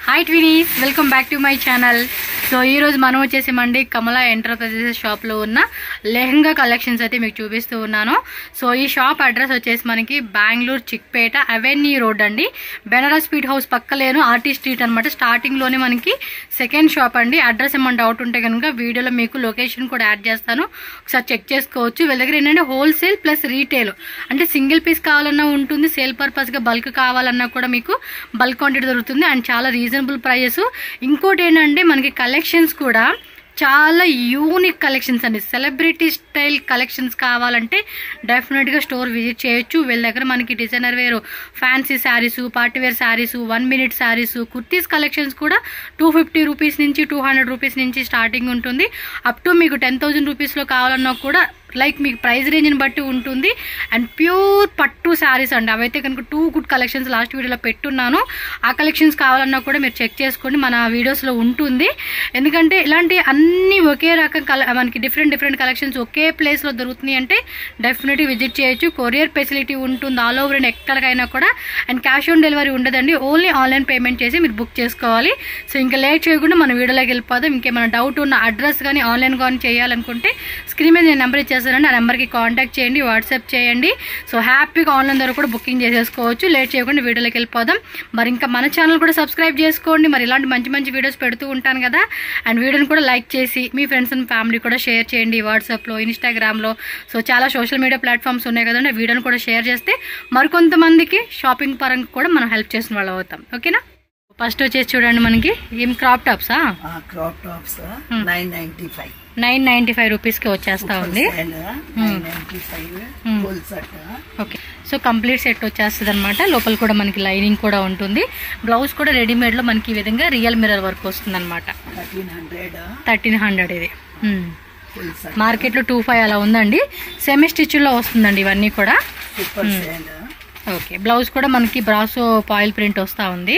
Hi twinnies welcome back to my channel so ఈ రోజు మనం వచ్చేసామండి కమలా ఎంటర్ప్రైజెస్ షాప్లో ఉన్న లెహంగా కలెక్షన్స్ అయితే మీకు చూపిస్తూ ఉన్నాను సో ఈ షాప్ అడ్రస్ వచ్చేసి మనకి బెంగళూరు చిక్పేట అవెన్యూ రోడ్ అండి బెనారస్ స్పీడ్ హౌస్ పక్కలేను ఆర్టీ స్ట్రీట్ అనమాట స్టార్టింగ్లోనే మనకి సెకండ్ షాప్ అండి అడ్రస్ ఏమైనా డౌట్ ఉంటే కనుక వీడియోలో మీకు లొకేషన్ కూడా యాడ్ చేస్తాను ఒకసారి చెక్ చేసుకోవచ్చు వీళ్ళ దగ్గర ఏంటంటే హోల్సేల్ ప్లస్ రీటైల్ అంటే సింగిల్ పీస్ కావాలన్నా ఉంటుంది సేల్ పర్పస్గా బల్క్ కావాలన్నా కూడా మీకు బల్క్ క్వాంటిటీ దొరుకుతుంది అండ్ చాలా రీజనబుల్ ప్రైజెస్ ఇంకోటి ఏంటంటే మనకి కలెక్షన్స్ కూడా చాలా యూనిక్ కలెక్షన్స్ అండి సెలబ్రిటీ స్టైల్ కలెక్షన్స్ కావాలంటే డెఫినెట్గా స్టోర్ విజిట్ చేయొచ్చు వీళ్ళ దగ్గర మనకి designer wear fancy sarees party wear sarees one minute sarees kurtis collections కూడా టూ ఫిఫ్టీ రూపీస్ నుంచి టూ హండ్రెడ్ రూపీస్ నుంచి స్టార్టింగ్ ఉంటుంది అప్ టు మీకు టెన్ థౌజండ్ రూపీస్లో కావాలన్నా కూడా లైక్ మీకు ప్రైస్ రేంజ్ని బట్టి ఉంటుంది అండ్ ప్యూర్ పట్టు శారీస్ అండి అవైతే కనుక టూ గుడ్ కలెక్షన్స్ లాస్ట్ వీడియోలో పెట్టున్నాను ఆ కలెక్షన్స్ కావాలన్నా కూడా మీరు చెక్ చేసుకోండి మన వీడియోస్లో ఉంటుంది ఎందుకంటే ఇలాంటి అన్ని ఒకే రకం కల మనకి డిఫరెంట్ డిఫరెంట్ కలెక్షన్స్ ఒకే ప్లేస్లో దొరుకుతున్నాయి అంటే డెఫినెట్గా విజిట్ చేయొచ్చు కొరియర్ ఫెసిలిటీ ఉంటుంది ఆల్ ఓవర్ అండ్ ఎక్కడికైనా కూడా అండ్ క్యాష్ ఆన్ డెలివరీ ఉండదండి ఓన్లీ ఆన్లైన్ పేమెంట్ చేసి మీరు బుక్ చేసుకోవాలి సో ఇంకా లేట్ చేయకుండా మన వీడియోలోకి వెళ్ళిపోదాం ఇంకేమైనా డౌట్ ఉన్న అడ్రస్ కానీ ఆన్లైన్ కానీ చేయాలనుకుంటే స్క్రీన్ మీద నేను నెంబర్ ఇచ్చేస్తానండి ఆ నెంబర్కి కాంటాక్ట్ చేయండి వాట్సాప్ చేయండి సో హ్యాపీగా ఆన్లైన్ ద్వారా కూడా బుకింగ్ చేసేసుకోవచ్చు లేట్ చేయకుండా వీడియోలోకి వెళ్ళిపోదాం మరి ఇంకా మన ఛానల్ కూడా సబ్స్క్రైబ్ చేసుకోండి మరి ఇలాంటి మంచి మంచి వీడియోస్ పెడుతూ ఉంటాను కదా అండ్ వీడియోని కూడా లైక్ చేసి మీ ఫ్రెండ్స్ అండ్ ఫ్యామిలీ కూడా షేర్ చేయండి వాట్సాప్లో ఇన్స్టాగ్రామ్లో సో చాలా సోషల్ మీడియా ప్లాట్ఫామ్స్ ఉన్నాయి కదండి ఆ వీడియోని కూడా షేర్ చేస్తే మరికొంతమందికి షాపింగ్ పరంగా కూడా మనం హెల్ప్ చేసిన వాళ్ళు అవుతాం ఓకేనా ఫస్ట్ వచ్చేసి చూడండి మనకి ఏం క్రాప్ టాప్సా crop tops nine ninety five nine ninety five రూపీస్కి వచ్చేస్తా ఉంది nine ninety five Hmm. Full set okay so complete set వచ్చేస్తుంది అనమాట లోపల కూడా మనకి లైనింగ్ కూడా ఉంటుంది బ్లౌజ్ కూడా రెడీమేడ్లో మనకి ఈ విధంగా రియల్ మిర్రర్ వర్క్ వస్తుంది అనమాట థర్టీన్ హండ్రెడ్ థర్టీన్ హండ్రెడ్ ఇది మ్మ్. ఫుల్ సెట్ మార్కెట్లో టూ ఫైవ్ అలా ఉందండి సెమీ స్టిచ్లో వస్తుందండి ఇవన్నీ కూడా సూపర్ సేల్ ఓకే బ్లౌజ్ కూడా మనకి బ్రాసో పాయిల్ ప్రింట్ వస్తూ ఉంది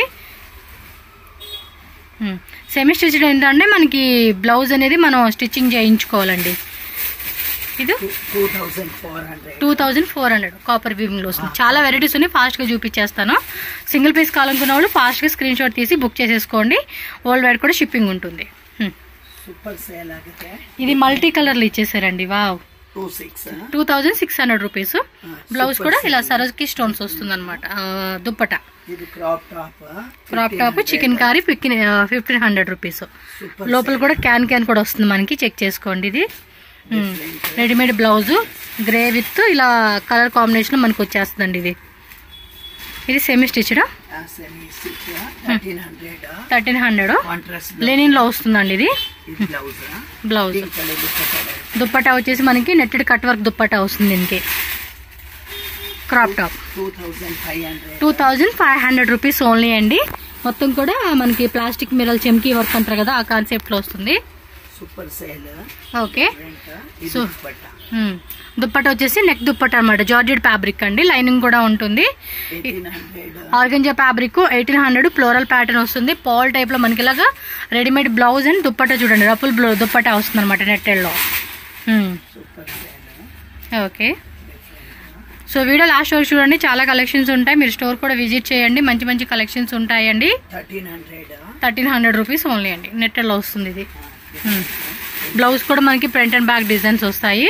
సెమీ స్టిచ్డ్ ఏంటంటే మనకి బ్లౌజ్ అనేది మనం స్టిచ్చింగ్ చేయించుకోవాలండి ఇది two thousand four hundred two thousand four hundred copper వీవింగ్లో వస్తుంది చాలా వెరైటీస్ ఉన్నాయి ఫాస్ట్గా చూపించేస్తాను సింగిల్ పీస్ కావాలనుకున్న వాళ్ళు ఫాస్ట్గా స్క్రీన్ షాట్ తీసి బుక్ చేసేసుకోండి వరల్డ్ వైడ్ కూడా షిప్పింగ్ ఉంటుంది హ్మ్. సూపర్ సేల్ ఆಗಿದೆ ఇది మల్టీ కలర్లు ఇచ్చేసారండి wow two six two thousand six hundred rupees blouse కూడా ఇలా సరస్కి స్టోన్స్ వస్తుంది అనమాట దుప్పట ఇది crop top crop top chikankari పిక్కిన్ ఫిఫ్టీన్ హండ్రెడ్ రూపీస్ సూపర్ లోపల కూడా క్యాన్ క్యాన్ కూడా వస్తుంది మనకి చెక్ చేసుకోండి ఇది రెడీమేడ్ బ్లౌజ్ గ్రే విత్ ఇలా కలర్ కాంబినేషన్ మనకి వచ్చేస్తుందండి ఇది ఇది సెమీ స్టిచ్డా semi stitch thirteen hundred thirteen hundred contrast లెనిన్లో వస్తుందండి ఇది ఇది blouse blouse pink colour dupatta dupatta వచ్చేసి మనకి నెట్టెడ్ కట్ వర్క్ దుప్పటా వస్తుంది దీనికి crop top two thousand five hundred two thousand five hundred rupees only అండి మొత్తం కూడా మనకి ప్లాస్టిక్ మిరల్ చెమ్కీ వర్క్ అంటారు కదా ఆ కాన్సెప్ట్లో వస్తుంది సూపర్ సేల్ ఓకే రెంట్ ఇది So- దుపట్టా మ్మ్. దుప్పట వచ్చేసి నెక్ దుప్పట అనమాట జార్జెట్ ఫ్యాబ్రిక్ అండి లైనింగ్ కూడా ఉంటుంది eighteen hundred organza fabric eighteen hundred floral pattern వస్తుంది పాల్ టైప్ లో మనకి ఇలాగా రెడీమేడ్ బ్లౌజ్ అండ్ దుప్పట చూడండి రఫుల్ బ్లౌ దుప్పట వస్తుంది అనమాట నెట్టెల్లో super sale okay so video last వరకు చూడండి చాలా కలెక్షన్స్ ఉంటాయి మీరు స్టోర్ కూడా విజిట్ చేయండి మంచి మంచి కలెక్షన్స్ ఉంటాయండి thirteen hundred thirteen hundred rupees only అండి నెట్టెల్లో వస్తుంది ఇది మ్మ్. బ్లౌజ్ కూడా మనకి ఫ్రంట్ అండ్ బ్యాక్ డిజైన్స్ వస్తాయి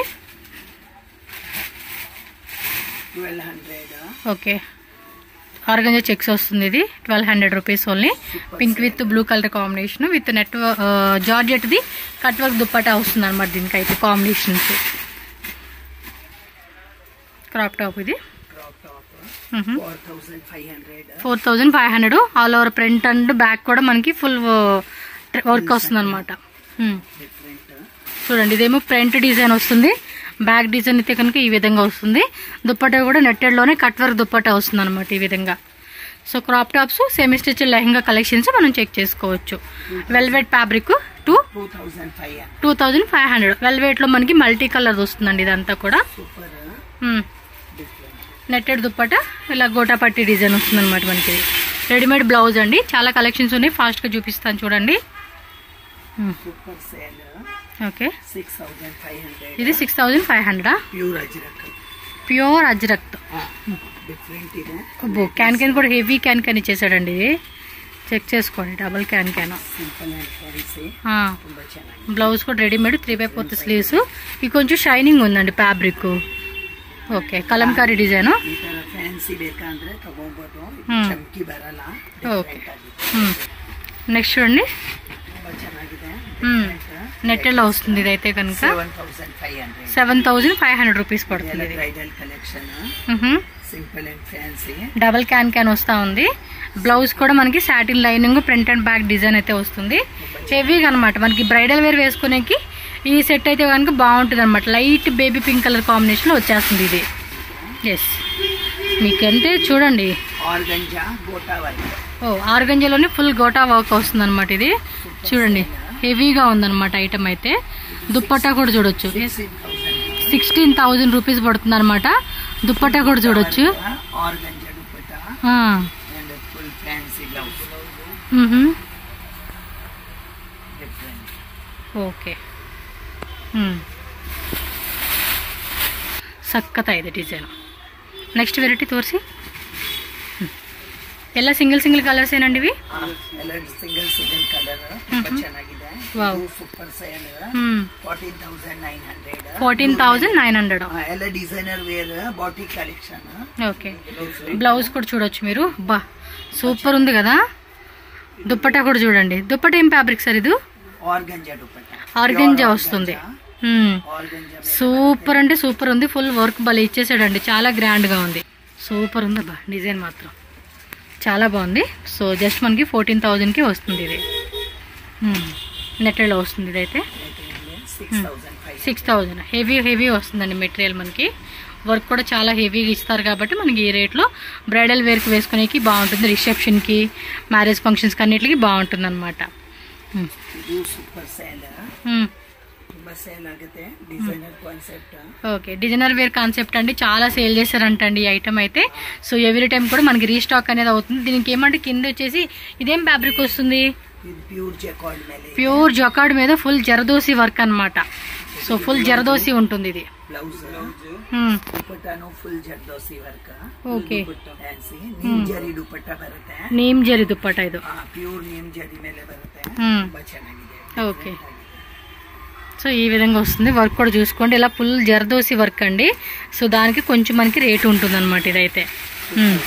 twelve hundred okay organza checks వస్తుంది ఇది twelve hundred rupees only pink with blue colour combination with net జార్జెట్ది కట్ వర్క్ దుప్పటా వస్తుంది అనమాట దీనికైతే కాంబినేషన్స్ క్రాప్ టాప్ ఇది క్రాప్ టాప్ మ్హూ. Four thousand five hundred four thousand five hundred all over print and back కూడా మనకి full work వస్తుంది అనమాట డిఫరెంట్ చూడండి ఇదేమో ఫ్రంట్ డిజైన్ వస్తుంది బ్యాక్ డిజైన్ అయితే కనుక ఈ విధంగా వస్తుంది దుప్పటా కూడా నెట్టెడ్లోనే కట్ వర్క్ దుప్పటా వస్తుంది అనమాట ఈ విధంగా so crop tops semi stitch lehenga collections మనం చెక్ చేసుకోవచ్చు velvet fabric two two thousand five two thousand five hundred వెల్వెట్లో మనకి మల్టీ కలర్ వస్తుందండి ఇదంతా కూడా సూపర్ మ్మ్. డిఫరెంట్ నెట్టెడ్ దుప్పట ఇలా గోటాపట్టి డిజైన్ వస్తుంది అనమాట మనకి ఇది. రెడీమేడ్ బ్లౌజ్ అండి చాలా కలెక్షన్స్ ఉన్నాయి ఫాస్ట్గా చూపిస్తాను చూడండి మ్మ్. Super sale okay six thousand five hundred ఇది సిక్స్ థౌజండ్ ఫైవ్ హండ్రెడా pure Ajrakh pure Ajrakh different ಇದೆ అబ్బో క్యాన్ క్యాన్ కూడా హెవీ క్యాన్ క్యాన్ ఇచ్చేసాడండి ఇది చెక్ చేసుకోండి double can can simple and fancy ತುಂಬ ಚೆನ್ನಾಗಿದೆ బ్లౌజ్ కూడా readymade three by fourth sleeves ఇది కొంచెం షైనింగ్ ఉందండి ఫ్యాబ్రిక్ ఓకే కలంకారీ డిజైన్ ಈ ಥರ ಫ್ಯಾನ್ಸಿ ಬೇಕಂದ್ರೆ ತಗೋಬೋದು ಹ್ಮ್. ಚಮಕಿ ಬರಲ್ಲ ಓಕೆ. different ಆಗಿದೆ. నెక్స్ట్ చూడండి ತುಂಬ ಚೆನ್ನಾಗಿದೆ నెట్టెల్లో వస్తుంది ఇదైతే కనుక seven thousand five hundred seven thousand five hundred rupees పడుతుంది ఇది ಬ್ರೈಡಲ್ ಕಲೆಕ್ಷನ್ మ్హూ. Simple and fancy double can can వస్తూ ఉంది బ్లౌజ్ కూడా మనకి satin lining print and back design అయితే వస్తుంది హెవీగా అనమాట మనకి బ్రైడల్ వేర్ వేసుకునేకి ఈ సెట్ అయితే కనుక బాగుంటుంది అనమాట లైట్ బేబీ పింక్ కలర్ కాంబినేషన్లో వచ్చేస్తుంది ఇది ఎస్ మీకంటే చూడండి ఆర్గంజా గోటా వర్క్ ఓ ఆర్గంజలోనే ఫుల్ గోటా వర్క్ వస్తుంది అనమాట ఇది చూడండి హెవీగా ఉందన్నమాట ఐటమ్ అయితే దుప్పట్టా కూడా చూడొచ్చు sixteen thousand sixteen thousand rupees పడుతుంది అనమాట దుప్పట్టా కూడా చూడొచ్చు ఆర్గంజా దుపట్టా ఆ, అండ్ ఫుల్ ఫ్యాన్సీ బ్లౌజ్ మ్హూ. ಡಿಫ್ರೆಂಟ್ ಓಕೆ ಹ್ಞೂ ಸಖತ್ತಾಗಿದೆ ಡಿಸೈನು ನೆಕ್ಸ್ಟ್ ವೆರೈಟಿ ತೋರಿಸಿ ಎಲ್ಲ ಸಿಂಗಲ್ ಸಿಂಗಲ್ ಕಲರ್ಸ್ ಏನಂడి ಇವಿ ಎಲ್ಲ ಸಿಂಗಲ್ ಸಿಂಗಲ್ ಕಲರ್ ತುಂಬಾ ಚೆನ್ನಾಗಿದೆ Wow. ಸೂಪರ್ ಸೇಲ್ ಹ್ಞೂ fourteen thousand nine hundred fourteen thousand nine hundred ಎಲ್ಲ ಡಿಸೈನರ್ ವೇರ್ ಬಾಟಿ ಕಲೆಕ್ಷನ್ ఓకే బ్లౌజ్ కూడా చూడొచ్చు మీరు బా సూపర్ ఉంది కదా దుప్పట్టా కూడా చూడండి దుప్పట్టా ఏం ఫ్యాబ్రిక్ సార్ ఇది ఆర్గంజా దుపట్టా ఆర్గంజా వస్తుంది మ్మ్. ఆర్గంజా సూపర్ అంటే సూపర్ ఉంది ఫుల్ వర్క్ భలే ఇచ్చేసాడండి చాలా గ్రాండ్గా ఉంది సూపర్ ఉంది బా డిజైన్ మాత్రం చాలా బాగుంది సో జస్ట్ మనకి ఫోర్టీన్ థౌజండ్కి వస్తుంది ఇది నెట్టెలో వస్తుంది ఇదైతే six thousand five six thousand heavy heavy వస్తుందండి మెటీరియల్ మనకి వర్క్ కూడా చాలా హెవీగా ఇస్తారు కాబట్టి మనకి ఈ రేట్లో బ్రైడల్ వేర్కి వేసుకునేకి బాగుంటుంది రిసెప్షన్కి మ్యారేజ్ ఫంక్షన్స్కి అన్నిటికి బాగుంటుంది అనమాట ಇದು ಸೂಪರ್ ಸೇಲ್ ತುಂಬಾ ಸೇಲ್ ಆಗುತ್ತೆ designer concept okay designer wear concept అండి చాలా సేల్ చేశారంటండి ఈ ఐటమ్ అయితే సో ఎవ్రీ టైం కూడా మనకి రీస్టాక్ అనేది అవుతుంది దీనికి ఏమంటే కింద వచ్చేసి ఇదేం ఫ్యాబ్రిక్ వస్తుంది ಇದು ಪ್ಯೂರ್ ಜೆಕಾರ್ಡ್ ಮೇಲೆ ప్యూర్ జొకాడ్ మీద ఫుల్ జరదోసి వర్క్ అన్నమాట సో ఫుల్ జరదోసి ఉంటుంది ఇది ಬ್ಲೌಸ್ హ్మ్. ದುಪಟ್ಟಾನು full zardosi work okay fancy neem zari dupatta ಬರುತ್ತೆ నీమ్ జరి దుప్పట ఇది ಪ್ಯೂರ್ ನೀಮ್ ಜರಿ ಮೇಲೆ ಬರುತ್ತೆ హ్మ్. ತುಂಬಾ ಚೆನ್ನಾಗಿದೆ ఓకే సో ఈ విధంగా వస్తుంది వర్క్ కూడా చూసుకోండి ఇలా ఫుల్ జరదోసి వర్క్ అండి సో దానికి కొంచెం మనకి రేట్ ఉంటుంది అనమాట ఇదైతే హ్మ్.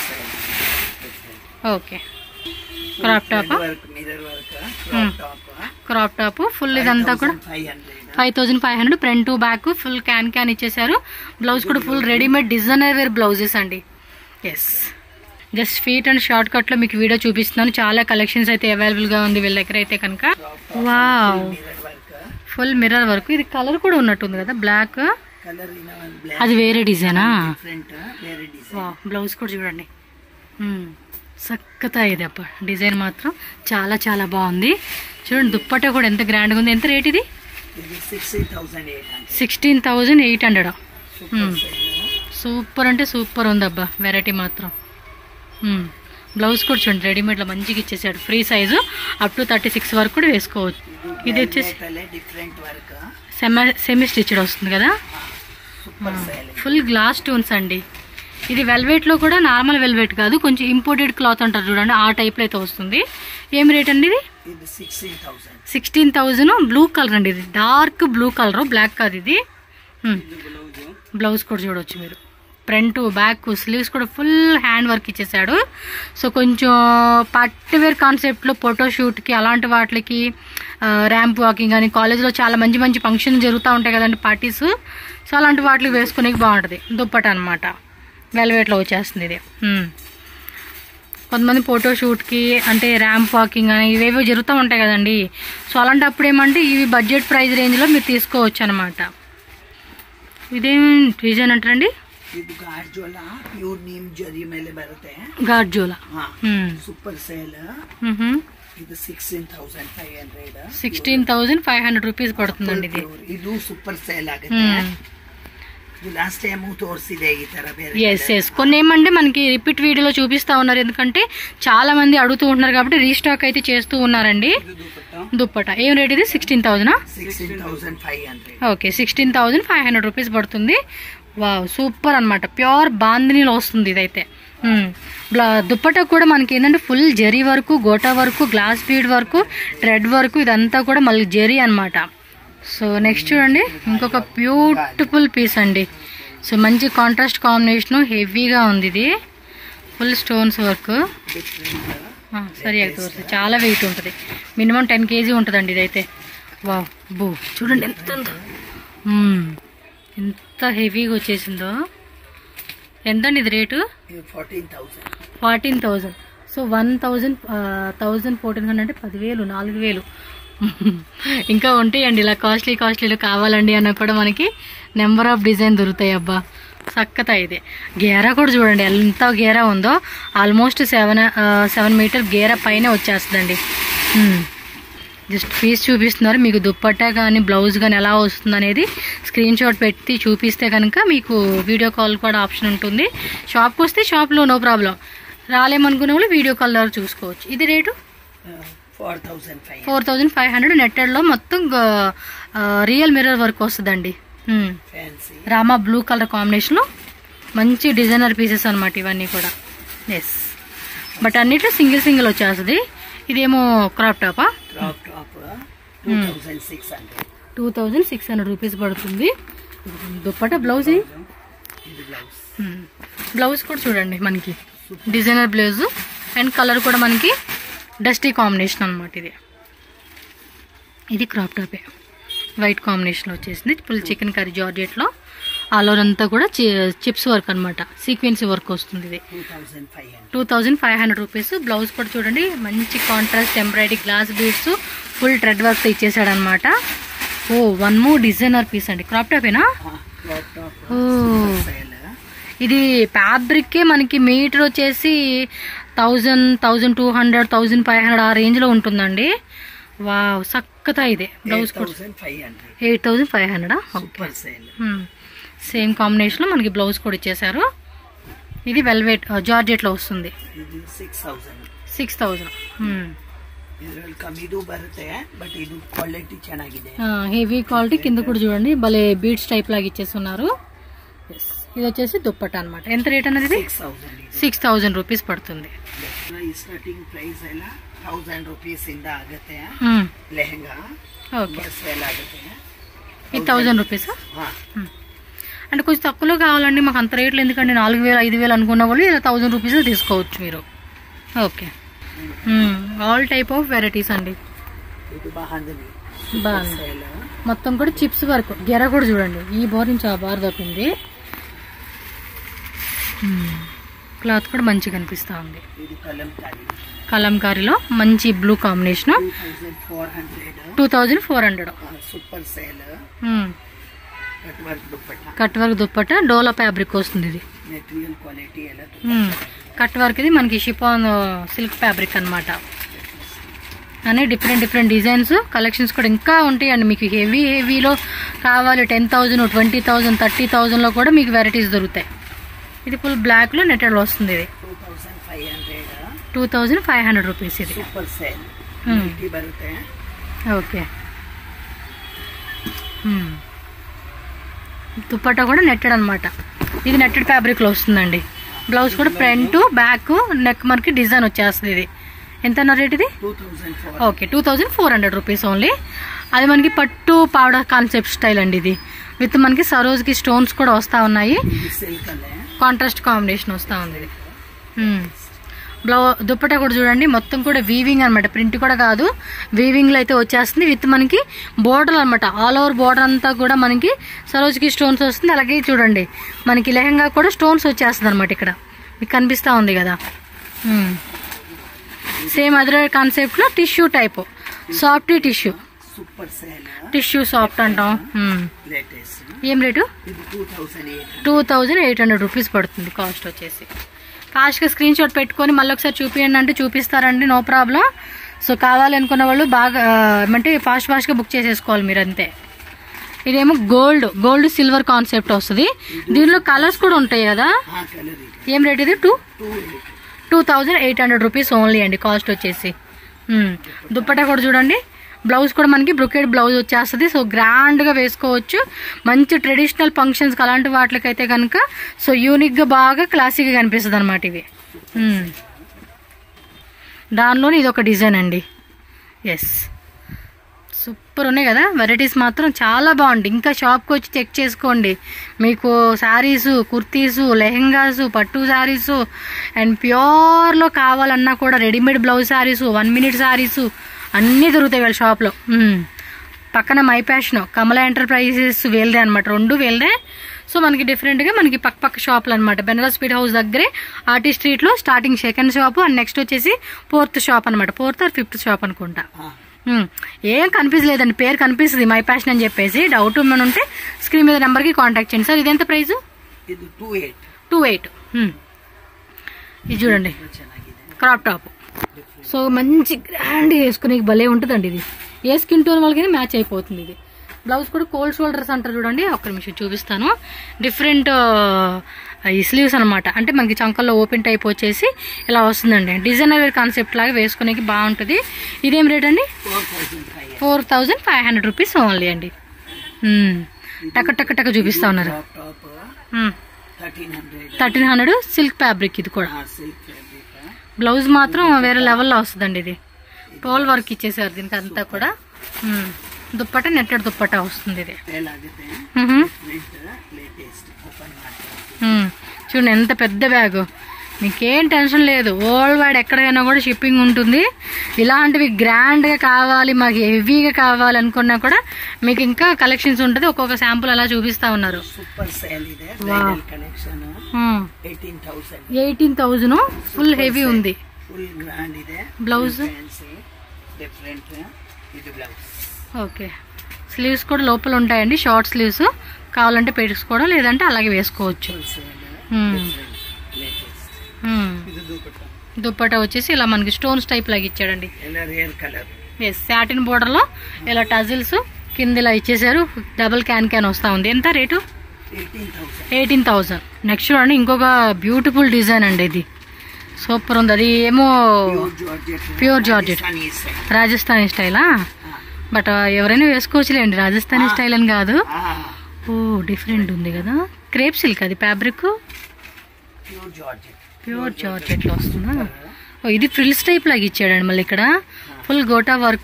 Okay crop top work mirror work crop top crop top full ఇదంతా కూడా five hundred five thousand five hundred front to back full can can ఇచ్చేసారు బ్లౌజ్ కూడా full readymade designer wear blouses అండి yes just fit and short కట్లో మీకు video చూపిస్తున్నాను చాలా collections అయితే అవైలబుల్గా ఉంది వీళ్ళ దగ్గర అయితే కనుక wow mirror work full mirror work ఇది కలర్ కూడా ఉన్నట్టుంది కదా బ్లాక్ ಕಲರ್ ಇನ್ನ ಒಂದು ಬ್ಲಾಕ್ అది వేరే డిజైనా ಡಿಫ್ರೆಂಟ್ ಬೇರೆ ಡಿಸೈನ್ వా బ్లౌజ్ కూడా చూడండి మ్మ్. సక్కతా ఇది అప్ప డిజైన్ మాత్రం చాలా చాలా బాగుంది చూడండి దుప్పట్టా కూడా ఎంత గ్రాండ్గా ఉంది ఎంత రేట్ ఇది ಇದು sixty thousand eight hundred sixteen thousand eight hundred super sale super అంటే సూపర్ ఉంది అబ్బా వెరైటీ మాత్రం మ్మ్. బ్లౌజ్ కూడా చూడండి రెడీమేడ్లో మంచిగా ఇచ్చేసాడు free size up to thirty six వరకు కూడా వేసుకోవచ్చు ఇది వచ్చేసి different work semi semi stitched వస్తుంది కదా super sale full glass stones అండి ఇది వెల్వెట్లో కూడా నార్మల్ వెల్వెట్ కాదు కొంచెం ఇంపోర్టెడ్ క్లాత్ అంటారు చూడండి ఆ టైప్లో అయితే వస్తుంది ఏం రేట్ అండి ఇది ಇದು sixteen thousand sixteen thousand blue colour అండి ఇది డార్క్ బ్లూ కలర్ బ్లాక్ కాదు ఇది బ్లౌజ్ కూడా చూడవచ్చు మీరు ఫ్రంట్ బ్యాక్ స్లీవ్స్ కూడా ఫుల్ హ్యాండ్ వర్క్ ఇచ్చేసాడు సో కొంచెం పట్టు వేర్ కాన్సెప్ట్లో ఫోటో షూట్కి అలాంటి వాటికి ర్యాంప్ వాకింగ్ అని కాలేజ్లో చాలా మంచి మంచి ఫంక్షన్ జరుగుతూ ఉంటాయి కదండి పార్టీస్ సో అలాంటి వాటికి వేసుకునేకి బాగుంటుంది దుప్పట అనమాట వెల్వెట్లో వచ్చేస్తుంది ఇది మ్మ్. కొంతమంది ఫోటో షూట్కి అంటే ర్యాంప్ వాకింగ్ అని ఇవేవో జరుగుతూ ఉంటాయి కదండి సో అలాంటప్పుడు ఏమంటే ఇవి బడ్జెట్ ప్రైస్ రేంజ్లో మీరు తీసుకోవచ్చు అనమాట ఇదేం డిజైన్ అంటారండి ಇದು ಗಾರ್ಜೋಲ ಪ್ಯೂರ್ ನೀಮ್ ಜರಿ ಮೇಲೆ ಬರುತ್ತೆ గార్జోలా ಹಾ మ్మ్. ಸೂಪರ್ ಸೇಲ್ మ్మ్హ. ಇದು sixteen thousand five hundred sixteen thousand five hundred rupees పడుతుందండి ఇది ಇದು ಸೂಪರ್ ಸೇಲ್ ಆಗುತ್ತೆ ಇದು ಲಾಸ್ಟ್ ಟೈಮ್ ತೋರಿಸಿದೆ ಈ ತರ ಬೇರೆ ఎస్ ఎస్ కొన్ని ఏమంటే మనకి రిపీట్ వీడియోలో చూపిస్తా ఉన్నారు ఎందుకంటే చాలా మంది అడుగుతూ ఉంటున్నారు కాబట్టి రీస్టాక్ అయితే చేస్తూ ఉన్నారండి దుప్పట ఏం రేట్ ఇది sixteen thousand sixteen thousand five hundred okay sixteen thousand five hundred rupees పడుతుంది వావ్ సూపర్ అనమాట ప్యూర్ బాందినీలో వస్తుంది ఇదైతే మ్మ్. బ్లా దుప్పట కూడా మనకి ఏంటంటే ఫుల్ జరీ వరకు గోటా వరకు గ్లాస్ బీడ్ వరకు థ్రెడ్ వరకు ఇదంతా కూడా మళ్ళీ జరీ అన్నమాట సో నెక్స్ట్ చూడండి ఇంకొక బ్యూటిఫుల్ పీస్ అండి సో మంచి కాంట్రాస్ట్ కాంబినేషన్ హెవీగా ఉంది ఇది ఫుల్ స్టోన్స్ వర్క్ సరి అవుతుంది చాలా వెయిట్ ఉంటుంది మినిమం టెన్ కేజీ ఉంటుందండి ఇదైతే వా బూ చూడండి ఎంత ఉందో మ్మ్. ఎంత హెవీగా వచ్చేసిందో ఎంతండి ఇది రేటు ఇది fourteen thousand fourteen thousand so one thousand thousand fourteen hundred అంటే పదివేలు నాలుగు వేలు ఇంకా ఉంటాయండి ఇలా కాస్ట్లీ కాస్ట్లీలు కావాలండి అన్న కూడా మనకి నెంబర్ ఆఫ్ డిజైన్ దొరుకుతాయి అబ్బా సక్కత ఇది గేరా కూడా చూడండి ఎంత గేరా ఉందో ఆల్మోస్ట్ సెవెన్ సెవెన్ మీటర్ గేరా పైన వచ్చేస్తుందండి జస్ట్ పీస్ చూపిస్తున్నారు మీకు దుప్పట్టా కానీ బ్లౌజ్ కానీ ఎలా వస్తుంది అనేది స్క్రీన్ షాట్ పెట్టి చూపిస్తే కనుక మీకు వీడియో కాల్ కూడా ఆప్షన్ ఉంటుంది షాప్కి వస్తే షాప్లో నో ప్రాబ్లం రాలేమనుకునే వాళ్ళు వీడియో కాల్ ద్వారా చూసుకోవచ్చు ఇది rate four thousand five four thousand five hundred నెట్టెడ్లో మొత్తం రియల్ మిర్రర్ వర్క్ వస్తుందండి మ్మ్. ఫ్యాన్సీ రామా బ్లూ కలర్ కాంబినేషన్లో మంచి డిజైనర్ పీసెస్ అనమాట ఇవన్నీ కూడా ఎస్ బట్ అన్నిట్లో సింగిల్ సింగిల్ వచ్చేస్తుంది ఇదేమో క్రాప్ టాపా crop top two thousand six hundred two thousand six hundred rupees పడుతుంది దుప్పట బ్లౌజ్ ఇది. ఇది బ్లౌజ్ మ్మ్. బ్లౌజ్ కూడా చూడండి మనకి డిజైనర్ బ్లౌజ్ అండ్ కలర్ కూడా మనకి డస్టీ కాంబినేషన్ అనమాట ఇది ఇది క్రాప్ టాపే వైట్ కాంబినేషన్లో వచ్చేసింది ఫుల్ చికెన్ కర్రీ జార్జెట్లో ఆల్ ఓవర్ అంతా కూడా చిప్స్ వర్క్ అనమాట సీక్వెన్సీ వర్క్ వస్తుంది ఇది two thousand five hundred two thousand five hundred rupees blouse కూడా చూడండి మంచి contrast embroidery glass beads full thread work ఇచ్చేసాడు అనమాట ఓ వన్ మోర్ డిజైనర్ పీస్ అండి క్రాప్ టాపేనా క్రాప్ టాప్ ఓ సేల్ ఇది ఫ్యాబ్రిక్కే మనకి మీటర్ వచ్చేసి thousand thousand two hundred thousand five hundred ఆ రేంజ్లో ఉంటుందండి వావ్ సక్కతా ఇది బ్లౌజ్ కూడా thousand five hundred eight thousand five హండ్రెడా ఓకే సూపర్ సేల్ సేమ్ కాంబినేషన్లో మనకి బ్లౌజ్ కూడా ఇచ్చేసారు ఇది వెల్వెట్ జార్జెట్లో వస్తుంది ಇದು ಸಿಕ್ಸ್ ತೌಸಂಡ್ సిక్స్ థౌజండ్ ಇದರಲ್ಲಿ ಕಮ್ಮಿದು ಬರುತ್ತೆ ಬಟ್ ಇದು ಕ್ವಾಲಿಟಿ ಚೆನ್ನಾಗಿದೆ హెవీ క్వాలిటీ కింద కూడా చూడండి భలే బీడ్స్ టైప్ లాగా ఇచ్చేస్తున్నారు Yes. ఇది వచ్చేసి దుప్పట అన్నమాట ఎంత రేట్ అన్నది ఇది ಸಿಕ್ಸ್ ತೌಸಂಡ್ ಇದೆ సిక్స్ థౌజండ్ రూపీస్ పడుతుంది ಈ ಸ್ಟಾರ್ಟಿಂಗ್ ಪ್ರೈಸ್ ಎಲ್ಲ ಥೌಸಂಡ್ ರುಪೀಸ್ ಇಂದ ಆಗುತ್ತೆ మ్మ్. ಲೆಹಂಗಾ ఓకే ಬಸ್ ಸೇಲ್ ಆಗುತ್ತೆ ఇది థౌజండ్ రూపీసా ಹಾ అంటే కొంచెం తక్కువలో కావాలండి మాకు అంత రేట్లు ఎందుకండి నాలుగు వేలు ఐదు వేలు అనుకున్న వాళ్ళు ఇలా థౌజండ్ రూపీస్ తీసుకోవచ్చు మీరు okay all type of varieties అండి ಇದು ಬಾಂಧವಿ బాగుంది ಸೇಲ್ మొత్తం కూడా చిప్స్ వర్క్ గెర కూడా చూడండి ఈ బార్ నుంచి ఆ బార్ తప్పింది క్లాత్ కూడా మంచిగా కనిపిస్తూ ఉంది ಇದು ಕಲಂಕಾರಿ కలంకారీలో మంచి blue combination two thousand four hundred two thousand four hundred super sale cut work dupatta cut work dupatta డోలా ఫ్యాబ్రిక్ వస్తుంది ఇది ಮೆಟೀರಿಯಲ್ ಕ್ವಾಲಿಟಿ ಎಲ್ಲ మ్మ్. కట్ వర్క్ ఇది మనకి షిఫాన్ సిల్క్ ఫ్యాబ్రిక్ అన్నమాట అనే డిఫరెంట్ డిఫరెంట్ డిజైన్స్ కలెక్షన్స్ కూడా ఇంకా ఉంటాయండి మీకు హెవీ హెవీలో కావాలి ten thousand twenty thousand thirty థౌజండ్లో కూడా మీకు వెరైటీస్ దొరుకుతాయి ఇది ఫుల్ బ్లాక్లో నెట్టెడ్ వస్తుంది ఇది two thousand five hundred two thousand five hundred rupees ఇది ಸೂಪರ್ ಸೇಲ್ ಹ್ಮ್. ಇದು ಬರುತ್ತೆ ఓకే మ్మ్. దుప్పట్టా కూడా నెట్టెడ్ అనమాట ఇది నెట్టెడ్ ఫ్యాబ్రిక్లో వస్తుందండి బ్లౌజ్ కూడా ఫ్రంట్ బ్యాక్ నెక్ మనకి డిజైన్ వచ్చేస్తుంది ఇది ఎంత అన్న రేట్ ఇది two thousand four okay two thousand four hundred rupees only అది మనకి పట్టు పౌడర్ కాన్సెప్ట్ స్టైల్ అండి ఇది విత్ మనకి సరోజ్కి స్టోన్స్ కూడా వస్తూ ఉన్నాయి ಇದು ಸಿಲ್ಕ್ ಅಲ್ಲೇ కాంట్రాస్ట్ కాంబినేషన్ వస్తూ ఉంది ఇది మ్మ్. బ్లౌ దుప్పటా కూడా చూడండి మొత్తం కూడా వీవింగ్ అనమాట ప్రింట్ కూడా కాదు వీవింగ్లో అయితే వచ్చేస్తుంది విత్ మనకి బోర్డర్ అనమాట ఆల్ ఓవర్ బోర్డర్ అంతా కూడా మనకి సరోజ్కి స్టోన్స్ వస్తుంది అలాగే చూడండి మనకి లెహంగా కూడా స్టోన్స్ వచ్చేస్తుంది అనమాట ఇక్కడ మీకు కనిపిస్తూ ఉంది కదా మ్మ్. సేమ్ అదర్ కాన్సెప్ట్లో tissue type soft tissue super sale tissue soft అంటాం మ్మ్. ಲೇಟೆಸ್ಟ್ ఏం రేటు ಇದು two thousand eight two thousand eight hundred rupees పడుతుంది కాస్ట్ వచ్చేసి ఫాస్ట్గా స్క్రీన్ షాట్ పెట్టుకొని మళ్ళీ ఒకసారి చూపించండి అంటే చూపిస్తారండి నో ప్రాబ్లం సో కావాలి అనుకున్న వాళ్ళు బాగా ఆ, ఏమంటే ఫాస్ట్ ఫాస్ట్గా బుక్ చేసేసుకోవాలి మీరు అంతే ఇదేమో గోల్డ్ గోల్డ్ సిల్వర్ కాన్సెప్ట్ వస్తుంది దీనిలో కలర్స్ కూడా ఉంటాయి కదా ಹಾ ಕಲರ್ ಇದೆ ఏం రేట్ ఇది two two eight two thousand eight hundred rupees only అండి కాస్ట్ వచ్చేసి మ్మ్. దుప్పటా కూడా చూడండి బ్లౌజ్ కూడా మనకి బ్రొకేడ్ బ్లౌజ్ వచ్చేస్తుంది సో గ్రాండ్గా వేసుకోవచ్చు మంచి ట్రెడిషనల్ ఫంక్షన్స్కి అలాంటి వాటికైతే కనుక సో యూనిక్గా బాగా క్లాసిక్గా కనిపిస్తుంది అనమాట ఇవి మ్మ్. దానిలోని ఇది ఒక డిజైన్ అండి ఎస్ సూపర్ ఉన్నాయి కదా వెరైటీస్ మాత్రం చాలా బాగుంది ఇంకా షాప్కి వచ్చి చెక్ చేసుకోండి మీకు శారీసు కుర్తీసు లెహెంగాసు పట్టు శారీసు అండ్ ప్యూర్లో కావాలన్నా కూడా readymade blouse saris one minute saris అన్నీ దొరుకుతాయి వీళ్ళ షాప్లో మ్మ్. పక్కన మై ప్యాషన్ కమల ఎంటర్ప్రైజెస్ వీళ్ళదే అనమాట రెండు వీళ్ళదే సో మనకి డిఫరెంట్గా మనకి పక్క పక్క షాపులు అనమాట బెనరస్ స్పీడ్ హౌస్ దగ్గరే ఆర్టీ స్ట్రీట్లో starting second shop and next వచ్చేసి ఫోర్త్ షాప్ అనమాట ఫోర్త్ ఆర్ ఫిఫ్త్ షాప్ అనుకుంటా ఆ, ఉమ్, ఏం కనిపించలేదండి పేరు కనిపిస్తుంది మై ప్యాషన్ అని చెప్పేసి డౌట్ ఏమైనా ఉంటే స్క్రీన్ మీద నెంబర్కి కాంటాక్ట్ చేయండి సార్ ఇదెంత ప్రైస్ ಇದು ಟೂ ಏಟ್ టూ ఎయిట్ ఇది చూడండి ಚೆನ್ನಾಗಿದೆ క్రాప్ టాప్ సో మంచి గ్రాండ్ వేసుకుని భలే ఉంటుందండి ఇది ఏ స్కిన్ టోన్ వాళ్ళకి మ్యాచ్ అయిపోతుంది ఇది బ్లౌజ్ కూడా కోల్డ్ షోల్డర్స్ అంటారు చూడండి ఒక్క నిమిషం చూపిస్తాను డిఫరెంట్ ఈ స్లీవ్స్ అనమాట అంటే మనకి చంకల్లో ఓపెన్ టైప్ వచ్చేసి ఇలా వస్తుందండి డిజైనర్ వేర్ కాన్సెప్ట్ లాగా వేసుకునేకి బాగుంటుంది ఇదేం రేట్ అండి four thousand five four thousand five hundred rupees only అండి మ్మ్. టక టక టక చూపిస్తా ఉన్నారు top top thirteen hundred thirteen hundred silk fabric ఇది కూడా ಸಿಲ್ಕ್ ಫ್ಯಾಬ್ರಿಕ್ బ్లౌజ్ మాత్రం వేరే లెవెల్లో వస్తుందండి ఇది టోల్ వర్క్ ఇచ్చేసారు దీనికి అంతా కూడా మ్మ్. దుప్పట నెట్టెడ్ దుప్పట వస్తుంది ఇది ಸೇಲ್ ಆಗುತ್ತೆ మ్హూ. ಪ್ರಿಂಟ್ ಲೇಟೆಸ್ಟ್ ಓಪನ್ ಮಾಡ್ತೀವಿ మ్మ్. చూడండి ఎంత పెద్ద బ్యాగు మీకేం టెన్షన్ లేదు వరల్డ్ వైడ్ ఎక్కడికైనా కూడా షిప్పింగ్ ఉంటుంది ఇలాంటివి గ్రాండ్గా కావాలి మాకు హెవీగా కావాలి అనుకున్నా కూడా మీకు ఇంకా కలెక్షన్స్ ఉంటుంది ఒక్కొక్క శాంపుల్ అలా చూపిస్తా ఉన్నారు ಸೂಪರ್ ಸೇಲ್ ಇದೆ bridal collection eighteen thousand eighteen thousand full heavy ఉంది ಫುಲ್ ಗ್ರ್ಯಾಂಡ್ ಇದೆ Blouse? ಫ್ಯಾನ್ಸಿ ಡಿಫ್ರೆಂಟ್ ಇದು ಬ್ಲೌಸ್ ఓకే స్లీవ్స్ కూడా లోపల ఉంటాయండి షార్ట్ స్లీవ్స్ కావాలంటే పెట్టుకోవడం లేదంటే అలాగే వేసుకోవచ్చు full sale Hmm. Different latest మ్మ్. ಇದು ದುಪ್ಪಟ್ಟ దుప్పటా వచ్చేసి ఇలా మనకి స్టోన్స్ టైప్ లాగా ఇచ్చాడండి ಎಲ್ಲ ರೇರ್ ಕಲರ್ ఎస్ సాటిన్ బోర్డర్ లో ఇలా టజిల్స్ కింద ఇలా ఇచ్చేసారు డబుల్ క్యాన్ క్యాన్ వస్తా ఉంది ఎంత rate eighteen thousand eighteen thousand next చూడండి ఇంకొక బ్యూటిఫుల్ డిజైన్ అండి ఇది సూపర్ ఉంది అది ఏమో pure georgette Pure georgette. Rajasthani స్టైలా బట్ ఎవరైనా వేసుకోవచ్చులేండి రాజస్థానీ స్టైల్ అని కాదు ఓ డిఫరెంట్ ఉంది కదా క్రేప్ సిల్క్ అది fabric pure georgette pure georgette లో వస్తుందా ఓ ఇది ఫ్రిల్స్ టైప్ లాగా ఇచ్చాడండి మళ్ళీ ఇక్కడ full gota work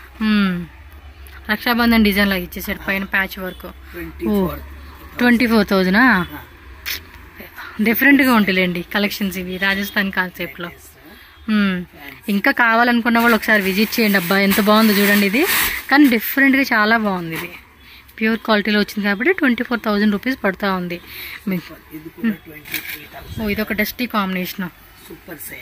Rakshabandhan design లాగా ఇచ్చేసాడు పైన ప్యాచ్ వర్క్ ಟ್ವೆಂಟಿ ఓ ಫೋರ್ ట్వంటీ ఫోర్ థౌజండా డిఫరెంట్గా ఉంటాయిలేండి కలెక్షన్స్ ఇవి రాజస్థాన్ కాన్సెప్ట్లో మ్మ్. ఇంకా కావాలనుకున్న వాళ్ళు ఒకసారి విజిట్ చేయండి అబ్బా ఎంత బాగుందో చూడండి ఇది కానీ డిఫరెంట్గా చాలా బాగుంది ఇది ప్యూర్ క్వాలిటీలో వచ్చింది కాబట్టి ట్వంటీ ఫోర్ థౌజండ్ రూపీస్ పడుతూ ఉంది మీకు ಇದು ಕೂಡ ಟ್ವೆಂಟಿ ತ್ರೀ ತೌಸಂಡ್ ఓ ఇది ఒక డస్టీ కాంబినేషన్ ಸೂಪರ್ ಸೇಲ್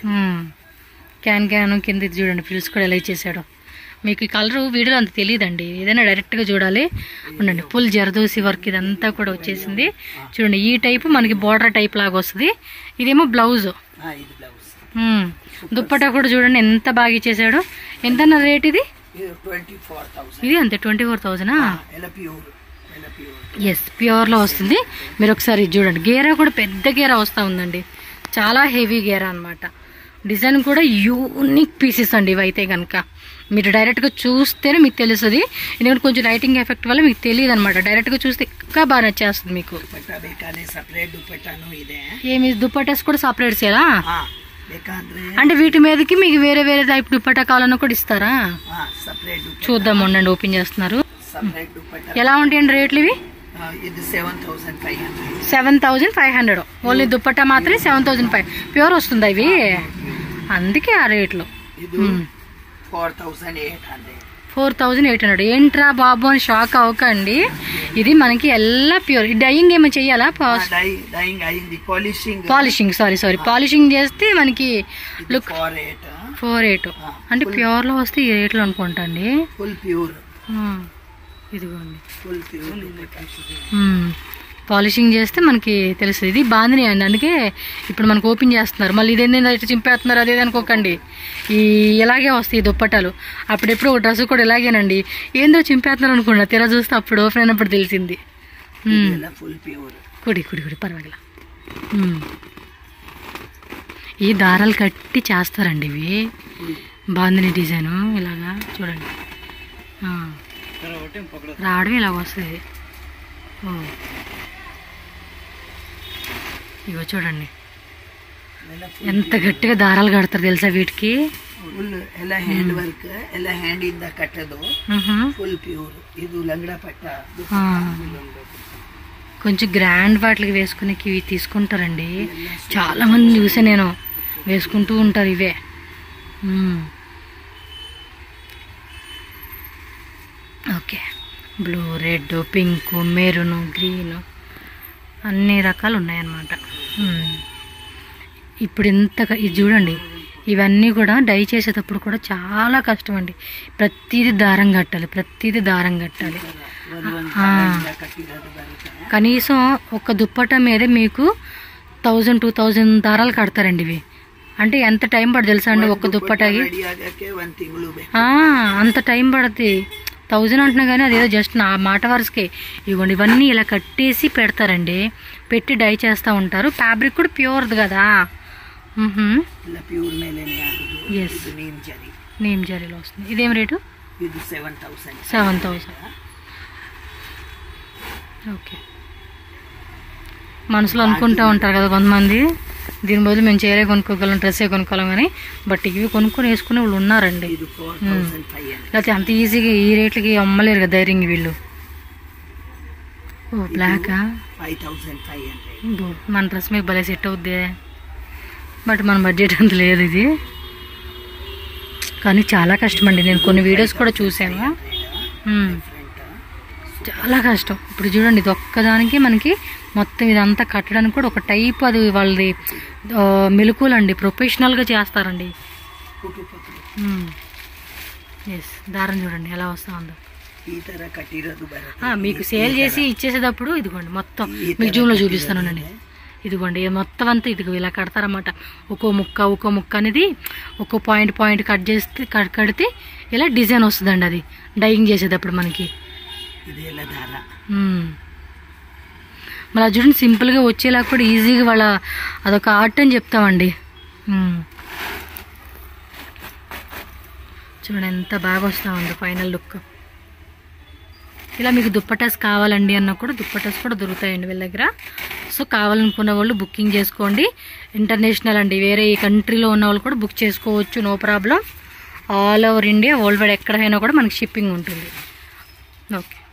క్యాన్ క్యాన్ కింద ఇది చూడండి ఫ్రిల్స్ కూడా ఎలా ఇచ్చేసాడు మీకు ఈ కలర్ వీడియోలో అంత తెలియదండి ఏదైనా డైరెక్ట్గా చూడాలి ఉండండి ఫుల్ జరదోసి వర్క్ ఇదంతా కూడా వచ్చేసింది చూడండి ఈ టైపు మనకి బార్డర్ టైప్ లాగా వస్తుంది ఇదేమో బ్లౌజ్ ಹಾ ಇದು ಬ್ಲೌಸ್ దుప్పటా కూడా చూడండి ఎంత బాగా ఇచ్చేసాడు ఎంత రేట్ ఇది ಇದು ಟ್ವೆಂಟಿ ಫೋರ್ ತೌಸಂಡ್ ఇది అంతే ట్వంటీ ఫోర్ థౌజండా ಎಲ್ಲ ಪ್ಯೂರ್ ಎಲ್ಲ ಪ್ಯೂರ್ ఎస్ ప్యూర్లో వస్తుంది మీరు ఒకసారి ఇది చూడండి గేరా కూడా పెద్ద గేరా వస్తూ ఉందండి చాలా హెవీ గేరా అన్నమాట డిజైన్ కూడా యూనిక్ పీసెస్ అండి ఇవైతే కనుక మీరు డైరెక్ట్గా చూస్తేనే మీకు తెలుస్తుంది ఎందుకంటే కొంచెం లైటింగ్ ఎఫెక్ట్ వల్ల మీకు తెలియదు అనమాట డైరెక్ట్గా చూస్తే ఇంకా బాగా నచ్చేస్తుంది మీకు ದುಪ್ಪಟ್ಟ ಬೇಕಾದ್ರೆ ಸಪ್ರೇಟ್ ದುಪ್ಪಟ್ಟನೂ ಇದೆ ఏమి దుప్పటాస్ కూడా సపరేట్ చేయాలా ಹಾ ಬೇಕಾದ್ರೆ అంటే వీటి మీదకి మీకు వేరే వేరే టైప్ దుప్పటా కావాలన్నా కూడా ఇస్తారా ಹಾ ಸಪ್ರೇಟ್ ದುಪ್ಪಟ್ಟ చూద్దాం ఉండండి ఓపెన్ చేస్తున్నారు ಸಪ್ರೇಟ್ ದುಪ್ಪಟ್ಟ ఎలా ఉంటాయండి రేట్లు ఇవి ಆ, ಇದು seven thousand five hundred seven thousand five hundred only dupatta మాత్రమే సెవెన్ థౌజండ్ ఫైవ్ ప్యూర్ వస్తుందా ఇవి అందుకే ఆ రేట్లు ಇದು four thousand eight hundred four thousand eight hundred ఏంట్రా బాబు అని షాక్ అవ్వకండి ఇది మనకి ఎల్లా ప్యూర్ డైయింగ్ ఏమో చెయ్యాలా ಡೈ ಡೈಯಿಂಗ್ ಅయింది polishing polishing sorry sorry polishing చేస్తే మనకి look four eight four eight అంటే ప్యూర్లో వస్తే ఈ రేట్లో అనుకుంటా అండి ಫುಲ್ ಪ್ಯೂರ್ ఉమ్, ఇదిగోండి ಫುಲ್ ಪ್ಯೂರ್ మ్మ్. పాలిషింగ్ చేస్తే మనకి తెలుస్తుంది ఇది బాందిని అండి అందుకే ఇప్పుడు మనకు ఓపెన్ చేస్తున్నారు మళ్ళీ ఇదేంటి ఇట్లా చింపేస్తున్నారు అదే అనుకోకండి ఈ ఇలాగే వస్తాయి ఈ దుప్పటాలు అప్పుడెప్పుడు ఒక డ్రెస్ కూడా ఇలాగేనండి ఏందో చింపేస్తున్నారు అనుకున్నా తెర చూస్తే అప్పుడు ఓపెన్ అయినప్పుడు తెలిసింది మ్మ్. ಎಲ್ಲ ಫುಲ್ ಪ್ಯೂರ್ కుడి కుడి కుడి పర్వాలేదు మ్మ్. ఈ దారాలు కట్టి చేస్తారండి ఇవి బాందిని డిజైను ఇలాగా చూడండి ఆ. రావడం ఇలా వస్తుంది ఓ ఇగో చూడండి ఎంత గట్టిగా దారాలు కడతారు తెలుసా వీటికి ಫುಲ್ ಎಲ್ಲ ಹ್ಯಾಂಡ್ ವರ್ಕ್ ಎಲ್ಲ ಹ್ಯಾಂಡ್ ಇಂದ ಕಟ್ಟೋದು మ్హూ. ಫುಲ್ ಪ್ಯೂರ್ ಇದು ಲಂಗಡ ಪಟ್ಟ ఆ. కొంచెం గ్రాండ్ వాటికి వేసుకునే ఇవి తీసుకుంటారండి చాలా మంది చూసా నేను వేసుకుంటూ ఉంటారు ఇవే మ్మ్. Okay blue red pink maroon green అన్ని రకాలు ఉన్నాయన్నమాట మ్మ్. ఇప్పుడు ఇంత క- ఇది చూడండి ఇవన్నీ కూడా డై చేసేటప్పుడు కూడా చాలా కష్టం అండి ప్రతిదీ దారం కట్టాలి ప్రతిదీ దారం కట్టాలి ఆ. ಕಟ್ಟಿರೋದು ಬರುತ್ತೆ కనీసం ఒక దుప్పట మీద మీకు థౌజండ్ టూ థౌజండ్ దారాలు కడతారండి ఇవి అంటే ఎంత టైం పడుతుంది తెలుసా అండి ఒక్క దుప్పటకి ರೆಡಿ ಆಗಕ್ಕೆ ಒಂದ್ ತಿಂಗಳು ಬೇಕು ఆ, అంత టైం పడుతుంది థౌజండ్ అంటున్నా కానీ అదేదో జస్ట్ నా మాట వరుసకే ఇవ్వండి ఇవన్నీ ఇలా కట్టేసి పెడతారండి పెట్టి డై చేస్తూ ఉంటారు ఫ్యాబ్రిక్ కూడా ప్యూర్ది కదా మ్మ్హ్మ్. ಎಲ್ಲ ಪ್ಯೂರ್ ಮೇಲೆನೆ ಆಗುದು Yes. ಇದು ನೀಮ್ ಜರಿ నేమ్ జరీలో వస్తుంది ఇదేం రేటు ಇದು seven thousand seven thousand okay మనసులో అనుకుంటూ ఉంటారు కదా కొంతమంది దీని బదులు మేము చీరే కొనుక్కోగలం డ్రెస్సే కొనుక్కోగలం కానీ బట్ ఇవి కొనుక్కొని వేసుకునే వాళ్ళు ఉన్నారండి ಇದು ಫೋರ್ ತೌಸಂಡ್ ಫೈವ್ ಹಂಡ್ರೆಡ್ లేకపోతే అంత ఈజీగా ఈ రేట్లకి అమ్మలేరు కదా ధైర్యంగా వీళ్ళు ఓ బ్లాకా ಫೈವ್ ತೌಸಂಡ್ ಫೈವ್ ಹಂಡ್ರೆಡ್ మన డ్రెస్ మీకు భలే సెట్ అవుద్ది బట్ మన బడ్జెట్ అంత లేదు ఇది కానీ చాలా కష్టం అండి నేను కొన్ని వీడియోస్ కూడా చూసాను మ్మ్. చాలా కష్టం ఇప్పుడు చూడండి ఇది ఒక్కదానికి మనకి మొత్తం ఇదంతా కట్టడానికి కూడా ఒక టైప్ అది వాళ్ళది ఆ, మెలకువలండి ప్రొఫెషనల్గా చేస్తారండి ఎస్ దారం చూడండి ఎలా వస్తా ఉందో ಈ ತರ కట్టిರೋದು ಬರುತ್ತೆ ఆ, మీకు సేల్ చేసి ఇచ్చేసేటప్పుడు ఇదిగోండి మొత్తం ఈ మీకు ತರ జూమ్లో కట్టిరోದು చూపిస్తానండి ఇదిగోండి ఈ మొత్తం అంతా ఇదిగో ఇలా కడతారన్నమాట ఒక్కో ముక్క ఒక్కో ముక్క అనేది ఒక్కో పాయింట్ పాయింట్ కట్ చేస్తే కట్ కడితే ఇలా డిజైన్ వస్తుందండి అది డైయింగ్ చేసేటప్పుడు మనకి ಇದೆಲ್ಲ ದಾರ మ్మ్. మరి అది చూడండి సింపుల్గా వచ్చేలా కూడా ఈజీగా వాళ్ళ అదొక ఆర్ట్ అని చెప్తామండి మ్మ్. చూడండి ఎంత బాగా వస్తా ఉంది ఫైనల్ లుక్ ఇలా మీకు దుప్పటాస్ కావాలండి అన్న కూడా దుప్పటాస్ కూడా దొరుకుతాయండి వీళ్ళ దగ్గర సో కావాలనుకున్న వాళ్ళు బుకింగ్ చేసుకోండి ఇంటర్నేషనల్ అండి వేరే ఈ కంట్రీలో ఉన్న వాళ్ళు కూడా బుక్ చేసుకోవచ్చు no problem all over India world wide ఎక్కడైనా కూడా మనకి షిప్పింగ్ ఉంటుంది ఓకే